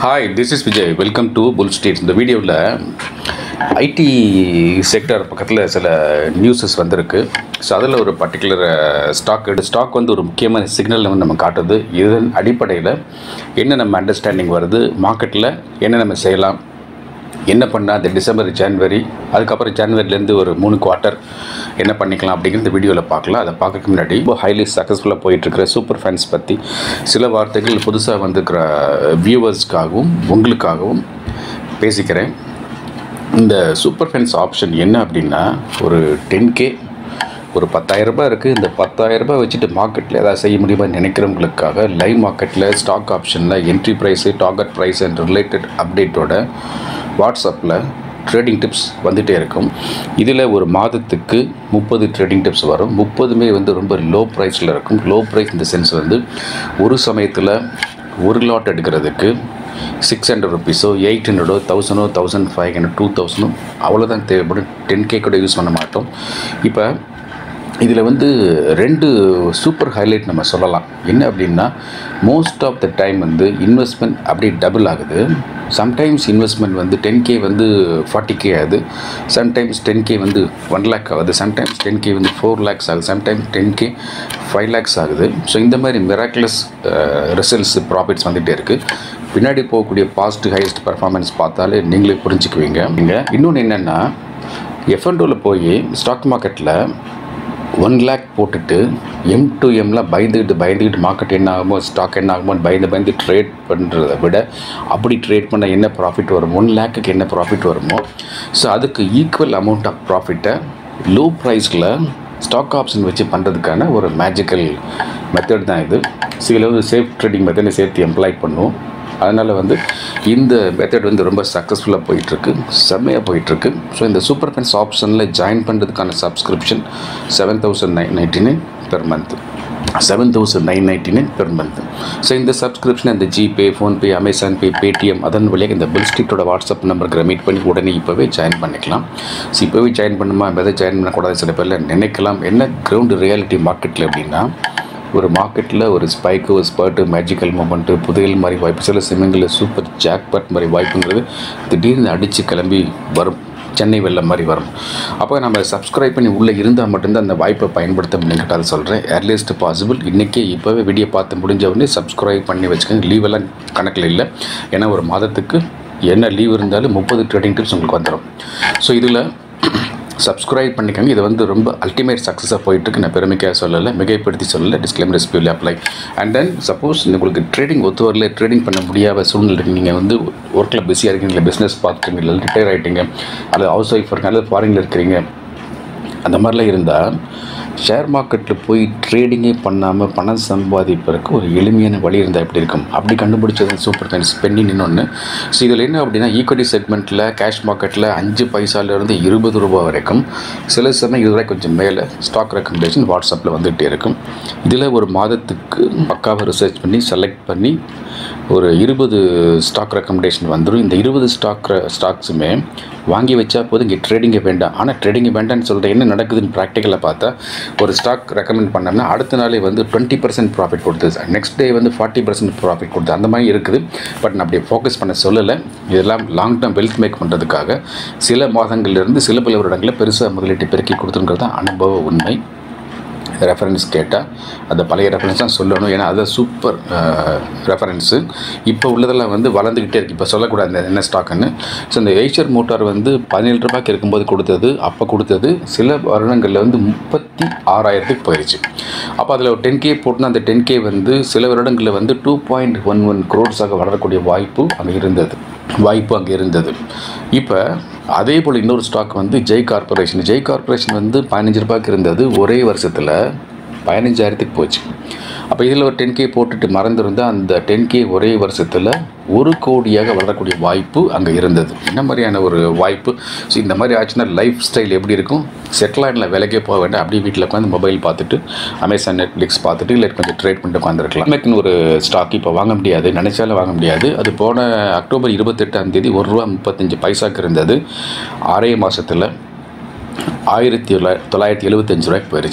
Hi this is Vijay welcome to bull street இந்த வீடியோவில் IT sector பக்கத்தில் சில நியூஸஸ் வந்திருக்கு ஸோ அதில் ஒரு பர்டிகுலர் ஸ்டாக் ஸ்டாக் வந்து ஒரு முக்கியமான சிக்னல் வந்து நம்ம காட்டுது இதன் அடிப்படையில் என்ன நம்ம அண்டர்ஸ்டாண்டிங் வருது மார்க்கெட்டில் என்ன நம்ம செய்யலாம் என்ன பண்ணால் அந்த டிசம்பர் ஜனவரி அதுக்கப்புறம் ஜனவரிலேருந்து ஒரு மூணு குவார்ட்டர் என்ன பண்ணிக்கலாம் அப்படிங்கிற இந்த வீடியோவில் பார்க்கலாம் அதை பார்க்கறதுக்கு முன்னாடி இப்போ ஹைலி சக்ஸஸ்ஃபுல்லாக போயிட்டுருக்கிற சூப்பர் ஃபேன்ஸ் பற்றி சில வார்த்தைகள் புதுசாக வந்திருக்கிற வியூவர்ஸ்க்காகவும் உங்களுக்காகவும் பேசிக்கிறேன் இந்த சூப்பர் ஃபேன்ஸ் ஆப்ஷன் என்ன அப்படின்னா ஒரு டென் கே ஒரு பத்தாயிரரூபா இருக்குது இந்த பத்தாயிரரூபா வச்சுட்டு மார்க்கெட்டில் ஏதாவது செய்ய முடியுமா நினைக்கிறவங்களுக்காக லைவ் மார்க்கெட்டில் ஸ்டாக் ஆப்ஷனில் entry price target price and related அப்டேட்டோட வாட்ஸ்அப்பில் ட்ரேடிங் டிப்ஸ் வந்துகிட்டே இருக்கும் இதில் ஒரு மாதத்துக்கு முப்பது ட்ரேடிங் டிப்ஸ் வரும் முப்பதுமே வந்து ரொம்ப லோ ப்ரைஸில் இருக்கும் லோ ப்ரைஸ் இந்த சென்ஸ் வந்து ஒரு சமயத்தில் ஒரு லாட் எடுக்கிறதுக்கு சிக்ஸ் ஹண்ட்ரட் ருபீஸோ எயிட் ஹண்ட்ரடோ தௌசண்டோ தௌசண்ட் ஃபைவ் ஹண்ட்ரட் டூ தௌசண்டோ அவ்வளோதான் தேவைப்படும் டென் கே கூட யூஸ் பண்ண மாட்டோம் இப்போ இதில் வந்து ரெண்டு சூப்பர் ஹைலைட் நம்ம சொல்லலாம் என்ன அப்படின்னா மோஸ்ட் ஆஃப் த டைம் வந்து இன்வெஸ்ட்மெண்ட் அப்படியே டபுள் ஆகுது சம்டைம்ஸ் இன்வெஸ்ட்மெண்ட் வந்து டென் கே வந்து ஃபார்ட்டி கே ஆகுது சம்டைம்ஸ் டென் கே வந்து ஒன் லேக் ஆகுது சம்டைம்ஸ் டென் கே வந்து ஃபோர் லேக்ஸ் ஆகுது sometimes ten K five lakhs ஆகுது ஸோ இந்த மாதிரி மிராக்குலஸ் ரிசல்ட்ஸ் ப்ராஃபிட்ஸ் வந்துகிட்டே இருக்குது பின்னாடி போகக்கூடிய பாஸ்ட் ஹையஸ்ட் பர்ஃபார்மன்ஸ் பார்த்தாலே நீங்களே புரிஞ்சுக்குவீங்க நீங்கள் இன்னொன்று என்னென்னா எஃப்என்டோவில் போய் ஸ்டாக் மார்க்கெட்டில் ஒன் லேக் போட்டுட்டு எம் டு எம்லாம் பயந்துக்கிட்டு பயந்துக்கிட்டு மார்க்கெட் என்ன ஆகுமோ ஸ்டாக் என்ன ஆகுமோன்னு பயந்து பயந்து ட்ரேட் பண்ணுறதை விட அப்படி ட்ரேட் பண்ண என்ன ப்ராஃபிட் வரும் ஒன் லேக்குக்கு என்ன ப்ராஃபிட் வருமோ ஸோ அதுக்கு ஈக்குவல் அமௌண்ட் ஆஃப் ப்ராஃபிட்டை லோ ப்ரைஸில் ஸ்டாக் ஆப்ஷன் வச்சு பண்ணுறதுக்கான ஒரு மேஜிக்கல் மெத்தட் தான் இது சில வந்து சேஃப் ட்ரேடிங் மெத்தடை சேர்த்து எம்ப்ளாய் பண்ணுவோம் அதனால் வந்து இந்த மெத்தட் வந்து ரொம்ப சக்ஸஸ்ஃபுல்லாக போயிட்டுருக்கு செம்மையாக போயிட்டுருக்கு ஸோ இந்த சூப்பர் ஃபென்ஸ் ஆப்ஷனில் ஜாயின் பண்ணுறதுக்கான subscription seven thousand nine ninety nine per month seven thousand nine ninety nine per month so இந்த சப்ஸ்கிரிப்ஷன் இந்த GPay PhonePe Amazon Pay Paytm அதன் வழியாக இந்த பில் ஸ்ட்ரீட்டோட வாட்ஸ்அப் நம்பருக்கு மீட் பண்ணி உடனே இப்போவே ஜாயின் பண்ணிக்கலாம் ஸோ இப்போவே ஜாயின் பண்ணுமா எதை ஜாயின் பண்ணக்கூடாது சில பேரில் நினைக்கலாம் என்ன கிரவுண்டு ரியாலிட்டி மார்க்கெட்டில் அப்படின்னா ஒரு மார்க்கெட்டில் ஒரு ஸ்பைக்கு ஒரு ஸ்பர்ட்டு மேஜிக்கல் மூமெண்ட்டு புதையல் மாதிரி வாய்ப்பு சில சமயங்களில் சூப்பர் ஜாக்பாட் மாதிரி வாய்ப்புங்கிறது திடீர்னு அடித்து கிளம்பி வரும் சென்னை வெள்ளம் மாதிரி வரும் அப்போ நம்ம சப்ஸ்கிரைப் பண்ணி உள்ளே இருந்தால் மட்டும்தான் அந்த வாய்ப்பை பயன்படுத்த முடியுங்கிட்ட அதை சொல்கிறேன் ஏர்லியஸ்ட் பாசிபிள் இன்றைக்கே இப்போவே வீடியோ பார்த்து முடிஞ்ச உடனே சப்ஸ்கிரைப் பண்ணி வச்சுக்கோங்க லீவெல்லாம் கணக்கில் இல்லை ஏன்னா ஒரு மாதத்துக்கு என்ன லீவ் இருந்தாலும் முப்பது ட்ரேடிங் டிப்ஸ் உங்களுக்கு வந்துடும் ஸோ இதில் சப்ஸ்கிரைப் பண்ணிக்கோங்க இது வந்து ரொம்ப அல்டிமேட் சக்ஸஸாக போயிட்டுருக்கு நான் பெருமைக்காக சொல்லலை மிகைப்படுத்தி சொல்லலை டிஸ்க்ளைமர் ரெசிபியில் அப்ளை அண்ட் தென் சப்போஸ் உங்களுக்கு ட்ரேடிங் ஒத்து வரல ட்ரேடிங் பண்ண முடியாத சூழ்நிலை நீங்கள் வந்து ஒர்க்கில் பிஸியாக இருக்கீங்க இல்லை பிஸ்னஸ் பார்த்துட்டீங்க இல்லை ரிட்டையர் ஆகிட்டீங்க அல்லது ஹவுஸ் ஒய்ஃப் இருக்கீங்க அல்லது ஃபாரினில் இருக்கிறீங்க அந்த மாதிரிலாம் இருந்தால் ஷேர் மார்க்கெட்டில் போய் ட்ரேடிங்கே பண்ணாமல் பணம் சம்பாதிப்பதற்கு ஒரு எளிமையான வழி இருந்தால் எப்படி இருக்கும் அப்படி கண்டுபிடிச்சது சூப்பர் ஃபைன்ஸ் பெண்டிங் இன்னொன்று ஸோ இதில் என்ன அப்படின்னா ஈக்விட்டி செக்மெண்ட்டில் கேஷ் மார்க்கெட்டில் அஞ்சு பைசாலேருந்து இருபது ரூபா வரைக்கும் சில சமயம் இதுவரை கொஞ்சம் மேலே ஸ்டாக் ரெக்கமெண்டேஷன் வாட்ஸ்அப்பில் வந்துகிட்டே இருக்கும் இதில் ஒரு மாதத்துக்கு பக்காவாக ரிசர்ச் பண்ணி செலக்ட் பண்ணி ஒரு இருபது ஸ்டாக் ரெக்கமெண்டேஷன் வந்துடும் இந்த இருபது ஸ்டாக் ஸ்டாக்ஸுமே வாங்கி வச்சா போதும் இங்கே ட்ரேடிங்கே வேண்டாம் ஆனால் ட்ரேடிங்கே வேண்டாம்னு சொல்லிட்டு என்ன நடக்குதுன்னு ப்ராக்டிக்கலாக பார்த்தா ஒரு ஸ்டாக் ரெக்கமெண்ட் பண்ணோம்னா அடுத்த நாளே வந்து டுவெண்ட்டி பர்சன்ட் ப்ராஃபிட் கொடுத்தது நெக்ஸ்ட் டே வந்து ஃபார்ட்டி பர்சன்ட் ப்ராஃபிட் கொடுத்தது அந்த மாதிரி இருக்குது பட் நான் அப்படியே ஃபோக்கஸ் பண்ண சொல்லலை இதெல்லாம் லாங் டேர்ம் வெல்த் மேக் பண்ணுறதுக்காக சில மாதங்கள்லேருந்து சில பல வருடங்களில் பெருசாக முதலீட்டு பெருக்கி கொடுத்துருங்கிறது தான் அனுபவ உண்மை ரெஃபரன்ஸ் கேட்டால் அந்த பழைய ரெஃபரன்ஸ் தான் சொல்லணும் ஏன்னா அது சூப்பர் ரெஃபரன்ஸு இப்போ உள்ளதெல்லாம் வந்து வளர்ந்துக்கிட்டே இருக்குது இப்போ சொல்லக்கூடாது இந்த என்ன ஸ்டாக்குன்னு ஸோ இந்த எய்ச்சர் மோட்டார் வந்து பதினேழு ரூபாய்க்கு இருக்கும்போது கொடுத்தது அப்போ கொடுத்தது சில வருடங்களில் வந்து முப்பத்தி ஆறாயிரத்துக்கு போயிடுச்சு அப்போ அதில் ஒரு டென் கே போட்டுனா அந்த டென் கே வந்து சில வருடங்களில் வந்து டூ பாயிண்ட் ஒன் ஒன் க்ரோட்ஸாக வளரக்கூடிய வாய்ப்பு அங்கே இருந்தது வாய்ப்பு அங்கே இருந்தது இப்போ அதே போல் இன்னொரு ஸ்டாக் வந்து ஜெய் கார்பரேஷன் ஜெய் கார்பரேஷன் வந்து பதினஞ்சு ரூபாய்க்கு இருந்தது ஒரே வருஷத்தில் பதினஞ்சாயிரத்துக்கு போச்சு அப்போ இதில் ஒரு டென் கே போட்டுட்டு மறந்துருந்தால் அந்த டென் கே ஒரே வருஷத்தில் ஒரு கோடியாக வளரக்கூடிய வாய்ப்பு அங்கே இருந்தது என்ன மாதிரியான ஒரு வாய்ப்பு ஸோ இந்த மாதிரி ஆச்சுன்னா லைஃப் ஸ்டைல் எப்படி இருக்கும் செட்டில் ஆகிடல வேலைக்கே போக வேண்டாம் அப்படியே வீட்டில் உட்காந்து மொபைல் பார்த்துட்டு அமேசான் நெட்ஃப்ளிக்ஸ் பார்த்துட்டு இல்லை கொஞ்சம் ட்ரேட் பண்ணிட்டு உட்காந்துருக்கலாம் மேக்கின் ஒரு ஸ்டாக் இப்போ வாங்க முடியாது நினச்சாலும் வாங்க முடியாது அது போன அக்டோபர் இருபத்தெட்டாம் தேதி ஒரு ரூபா முப்பத்தஞ்சு பைசாக்கு இருந்தது ஆறே மாதத்தில் ஆயிரத்தி தொள்ளாயிரத்தி எழுபத்தஞ்சு ரூபாய்க்கு போயிடுச்சு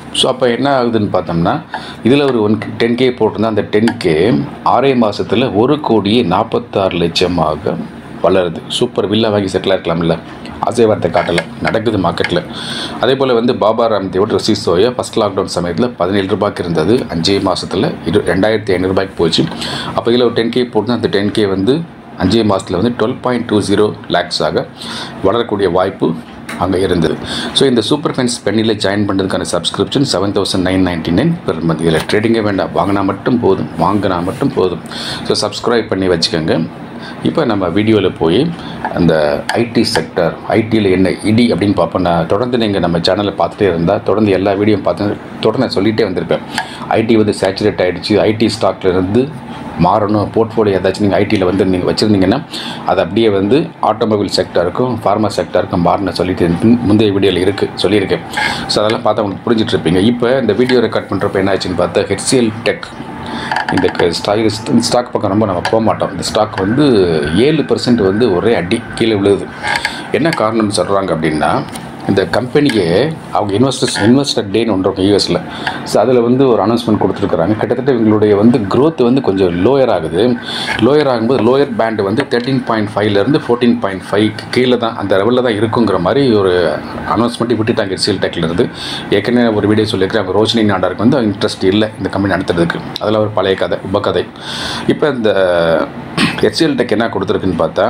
ஸோ அப்போ என்ன ஆகுதுன்னு பார்த்தோம்னா இதில் ஒரு ஒன் டென் கே போட்டிருந்தா அந்த டென் கே ஆறே மாதத்தில் ஒரு கோடியே நாற்பத்தாறு லட்சமாக வளருது சூப்பர் வில்லா வாங்கி செட்டில் இருக்கலாம்ல ஆசை வார்த்தை காட்டலை நடக்குது மார்க்கெட்டில் அதே போல் வந்து பாபா ராம்தேவோட ரசி சோயா ஃபஸ்ட் லாக்டவுன் சமயத்தில் பதினேழு ரூபாய்க்கு இருந்தது அஞ்சே மாதத்தில் இரு ரெண்டாயிரத்தி ஐநூறுபாய்க்கு போச்சு அப்போ இதில் ஒரு டென் கே போட்டு அந்த டென் கே வந்து அஞ்சே மாதத்தில் வந்து டுவெல் பாயிண்ட் டூ ஜீரோ லேக்ஸாக வளரக்கூடிய வாய்ப்பு அங்கே இருந்தது ஸோ இந்த சூப்பர் ஃபென்ஸ் பெண்ணில் ஜாயின் பண்ணுறதுக்கான subscription seven thousand nine ninety nine per month இதில் ட்ரேடிங்கே வேண்டாம் வாங்கினா மட்டும் போதும் வாங்கினா மட்டும் போதும் ஸோ சப்ஸ்கிரைப் பண்ணி வச்சுக்கோங்க இப்போ நம்ம வீடியோவில் போய் அந்த ஐடி செக்டர் ஐடியில் என்ன இடி அப்படின்னு பார்ப்போம் நான் தொடர்ந்து நீங்கள் நம்ம சேனலை பார்த்துட்டே இருந்தால் தொடர்ந்து எல்லா வீடியோ பார்த்து தொடர்ந்து நான் சொல்லிகிட்டே வந்திருப்பேன் ஐடி வந்து சேச்சுரேட் ஆகிடுச்சு ஐடி ஸ்டாக்லேருந்து மாறணும் போர்ட்ஃபோலியோ ஏதாச்சும் நீங்கள் ஐடியில் வந்து நீங்கள் வச்சுருந்தீங்கன்னா அது அப்படியே வந்து ஆட்டோமொபைல் செக்டருக்கும் ஃபார்மா செக்டருக்கும் மாறணும் சொல்லிட்டு முன்- முந்தைய வீடியோவில் இருக்குது சொல்லியிருக்கேன் ஸோ அதெல்லாம் பார்த்தா உங்களுக்கு புரிஞ்சிட்டு இருப்பீங்க இப்போ இந்த வீடியோ ரெக்கார்ட் பண்ணுறப்ப என்ன ஆச்சுன்னு பார்த்தா ஹெச்சிஎல் டெக் இந்த ஸ்டாக் இந்த ஸ்டாக் பக்கம் ரொம்ப நம்ம போக மாட்டோம் இந்த ஸ்டாக் வந்து ஏழு பர்சன்ட் வந்து ஒரே அடி கீழே விழுது என்ன காரணம்னு சொல்கிறாங்க அப்படின்னா இந்த கம்பெனியே அவங்க இன்வெஸ்டர்ஸ் இன்வெஸ்டர் டேன்னு ஒன்று இருக்கும் யூஎஸில் ஸோ அதில் வந்து ஒரு அனௌன்ஸ்மெண்ட் கொடுத்துருக்குறாங்க கிட்டத்தட்ட இவங்களுடைய வந்து growth வந்து கொஞ்சம் லோயர் ஆகுது லோயர் ஆகும்போது லோயர் பேண்ட் வந்து தேர்ட்டீன் பாயிண்ட் ஃபைவ்லேருந்து ஃபோர்டீன் பாயிண்ட் ஃபைவ் கீழே தான் அந்த லெவலில் தான் இருக்குங்கிற மாதிரி ஒரு அனௌன்ஸ்மெண்ட் விட்டுட்டாங்க எச்சிஎல் டெக்லேருந்து ஏற்கனவே ஒரு வீடியோ சொல்லியிருக்கிறேன் அவங்க ரோஷினி நாடாருக்கு வந்து இன்ட்ரெஸ்ட் இல்லை இந்த கம்பெனி நடத்துறதுக்கு அதில் ஒரு பழைய கதை உபகதை இப்போ இந்த ஹெச்சிஎல் டெக் என்ன கொடுத்துருக்குன்னு பார்த்தா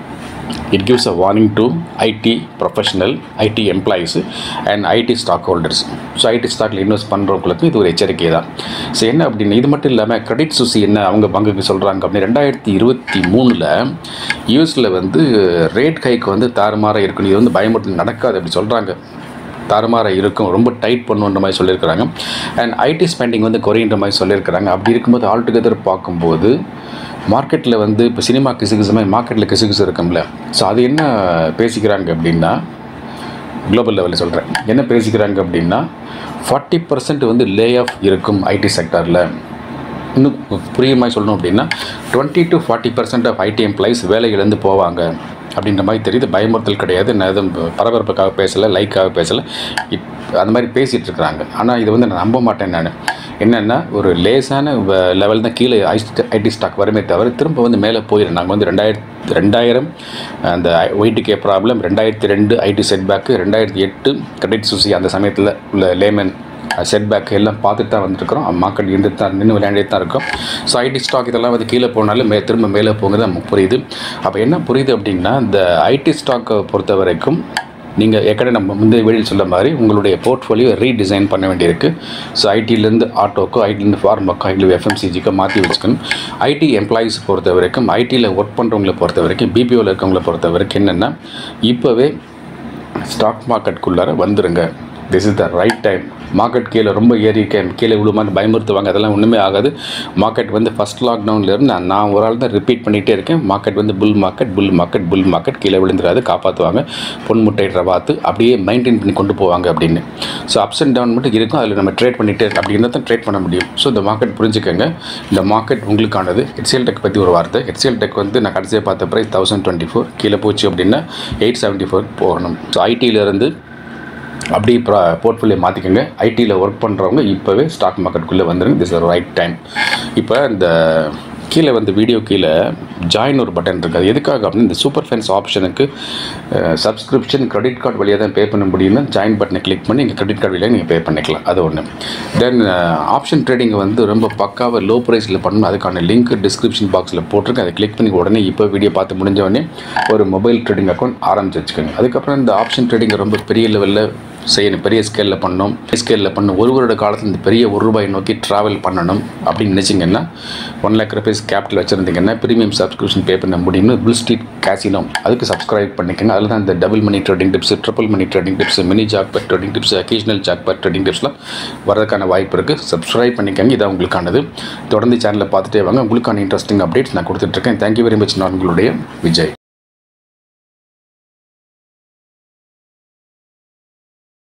it gives a warning to IT professional, IT employees and IT stockholders. So IT ஸ்டாக்கில் இன்வெஸ்ட் பண்ணுறவங்களுக்கு இது ஒரு எச்சரிக்கை தான் ஸோ என்ன அப்படின்னு இது மட்டும் இல்லாமல் கிரெடிட் சுசி என்ன அவங்க பங்குக்கு சொல்கிறாங்க அப்படின்னு ரெண்டாயிரத்தி இருபத்தி மூணில் யூஎஸில் வந்து ரேட் ஹைக்கு வந்து தாறுமாறாக இருக்கணும் இது வந்து பயமுறுத்தல் நடக்காது அப்படி சொல்கிறாங்க தாறுமாறாக இருக்கும் ரொம்ப டைட் பண்ணுன்ற மாதிரி சொல்லியிருக்கிறாங்க அண்ட் ஐடி ஸ்பெண்டிங் வந்து குறையின்ற மாதிரி சொல்லியிருக்கிறாங்க அப்படி இருக்கும்போது ஆல் டுகெதர் பார்க்கும்போது மார்க்கெட்டில் வந்து இப்போ சினிமா கிசுகிசு மாதிரி மார்க்கெட்டில் கிசுகிசு இருக்கும்ல ஸோ அது என்ன பேசிக்கிறாங்க அப்படின்னா குளோபல் லெவலில் சொல்கிறேன் என்ன பேசிக்கிறாங்க அப்படின்னா ஃபார்ட்டி பர்சன்ட் வந்து லே ஆஃப் இருக்கும் ஐடி செக்டரில் இன்னும் புரியுற மாதிரி சொல்லணும் அப்படின்னா twenty to forty percent of IT employees வேலை இழந்து போவாங்க அப்படின்ற மாதிரி தெரியுது பயமுறுத்தல் கிடையாது நான் எதுவும் பரபரப்புக்காக பேசலை லைக்காக பேசலை இப் அந்த மாதிரி பேசிகிட்டு இருக்கிறாங்க ஆனால் இது வந்து நான் நம்ப மாட்டேன் நான் என்னென்னா ஒரு லேசான லெவல் தான் கீழே ஐடி ஸ்டாக் வருமே தவிர திரும்ப வந்து மேலே போயிடும் நாங்கள் வந்து ரெண்டாயிரத்து ரெண்டாயிரம் அந்த ஒயிட்டுக்கே ப்ராப்ளம் ரெண்டாயிரத்தி ரெண்டு ஐடி செட்பேக்கு ரெண்டாயிரத்தி எட்டு கிரெடிட் சுசி அந்த சமயத்தில் உள்ள லேமன் செட்பேக் எல்லாம் பார்த்துட்டு தான் வந்துருக்கிறோம் மார்க்கெட் இருந்துட்டு தான் நின்று விளையாண்டே தான் இருக்கும் ஸோ ஐடி ஸ்டாக் இதெல்லாம் வந்து கீழே போனாலும் மே திரும்ப மேலே போகுது நமக்கு புரியுது அப்போ என்ன புரியுது அப்படின்னா இந்த ஐடி ஸ்டாக்கை பொறுத்த வரைக்கும் நீங்கள் ஏற்கனவே நம்ம முந்தைய வீடியோ சொல்ல மாதிரி உங்களுடைய போர்ட்ஃபோலியோ ரீடிசைன் பண்ண வேண்டியிருக்கு ஸோ ஐடிலேருந்து ஆட்டோக்கோ ஐடிலேருந்து ஃபார்மக்கோ ஐடியில் எஃப்எம்சிஜிக்கோ மாற்றி வச்சுக்கணும் ஐடி எம்ப்ளாயீஸ் பொறுத்த வரைக்கும் ஐடியில் ஒர்க் பண்ணுறவங்கள பொறுத்த வரைக்கும் பிபிஓவில் இருக்கவங்கள பொறுத்த வரைக்கும் என்னென்னா இப்போவே ஸ்டாக் மார்க்கெட்டுக்குள்ளார வந்துருங்க this is the right time market கீழே ரொம்ப ஏறி கே- கீழே விழுமான்னு பயமுறுத்துவாங்க அதெல்லாம் ஒன்றுமே ஆகாது மார்க்கெட் வந்து ஃபஸ்ட் லாக்டவுன்லேருந்து நான் நான் ஒரு ஆள் தான் ரிப்பீட் பண்ணிகிட்டே இருக்கேன் மார்க்கெட் வந்து bull market bull market bull market கீழே விழுந்துடாது காப்பாற்றுவாங்க பொன் முட்டையிடுற வாத்து அப்படியே மெயின்டைன் பண்ணி கொண்டு போவாங்க அப்படின்னு ஸோ அப்ஸ் அண்ட் டவுன் மட்டும் இருக்கும் அதில் நம்ம ட்ரேட் பண்ணிகிட்டே இருக்கோம் அப்படி இருந்தால் தான் ட்ரேட் பண்ண முடியும் ஸோ இந்த மார்க்கெட் புரிஞ்சுக்கங்க இந்த மார்க்கெட் உங்களுக்கானது ஹெச்சிஎல் டெக் பற்றி ஒரு வார்த்தை ஹெச்சிஎல் டெக் வந்து நான் கடைசியாக பார்த்த ப்ரைஸ் தௌசண்ட் டுவெண்ட்டி ஃபோர் கீழே போச்சு அப்படின்னா எயிட் செவன்ட்டி ஃபோர் போகணும் ஸோ ஐடியிலேருந்து அப்படி போர்ட்ஃபோலியோ மாற்றிக்கோங்க ஐடியில் ஒர்க் பண்ணுறவங்க இப்போவே ஸ்டாக் மார்க்கெட்டுக்குள்ளே வந்துருங்க திஸ் ரைட் டைம் இப்போ இந்த கீழே வந்து வீடியோ கீழே ஜாயின் ஒரு பட்டன் இருக்குது அது எதுக்காக அப்படின்னு இந்த சூப்பர் ஃபென்ஸ் ஆப்ஷனுக்கு சப்ஸ்கிரிப்ஷன் கிரெடிட் கார்டு வழியாக தான் பே பண்ண முடியும்னா ஜாயின் பட்டனை கிளிக் பண்ணி நீங்கள் கிரெடிட் கார்டு வழியாக நீங்கள் பே பண்ணிக்கலாம் அது ஒன்று தென் ஆப்ஷன் ட்ரேடிங் வந்து ரொம்ப பக்காவாக லோ ப்ரைஸில் பண்ணணும் அதுக்கான லிங்க் டிஸ்கிரிப்ஷன் பாக்ஸில் போட்டிருக்கு அதை கிளிக் பண்ணி உடனே இப்போ வீடியோ பார்த்து முடிஞ்ச உடனே ஒரு மொபைல் ட்ரேடிங் அக்கௌண்ட் ஆரம்பிச்சு வச்சுக்கோங்க அதுக்கப்புறம் இந்த ஆப்ஷன் ட்ரேடிங் ரொம்ப பெரிய லெவலில் செய்யணும் பெரிய ஸ்கேலில் பண்ணணும் ஸ்கேலில் பண்ணணும் ஒரு வருட காலத்தில் இந்த பெரிய ஒரு ரூபாய் நோக்கி ட்ராவல் பண்ணணும் அப்படின்னு நினச்சிங்கன்னா ஒன் லேக் ருபீஸ் கேபிட்டல் வச்சுருந்தீங்கன்னா ப்ரீமியம் சப்ஸ்கிரிப்ஷன் பே பண்ண முடியும்னு புல் ஸ்ட்ரீட் கேசினோ அதுக்கு சப்ஸ்கிரைப் பண்ணிக்கோங்க அதில் தான் இந்த double money trading tips triple money trading tips mini jackpot trading tips occasional jackpot ட்ரேடிங் டிப்ஸ்லாம் வரதுக்கான வாய்ப்பு இருக்குது சப்ஸ்கிரைப் பண்ணிக்கோங்க இதான் உங்களுக்கானது தொடர்ந்து சேனலை பார்த்துட்டே வாங்க உங்களுக்கான இன்ட்ரெஸ்டிங் அப்டேட்ஸ் நான் கொடுத்துட்ருக்கேன் தேங்க்யூ வெரி மச் நான் உங்களுடைய விஜய்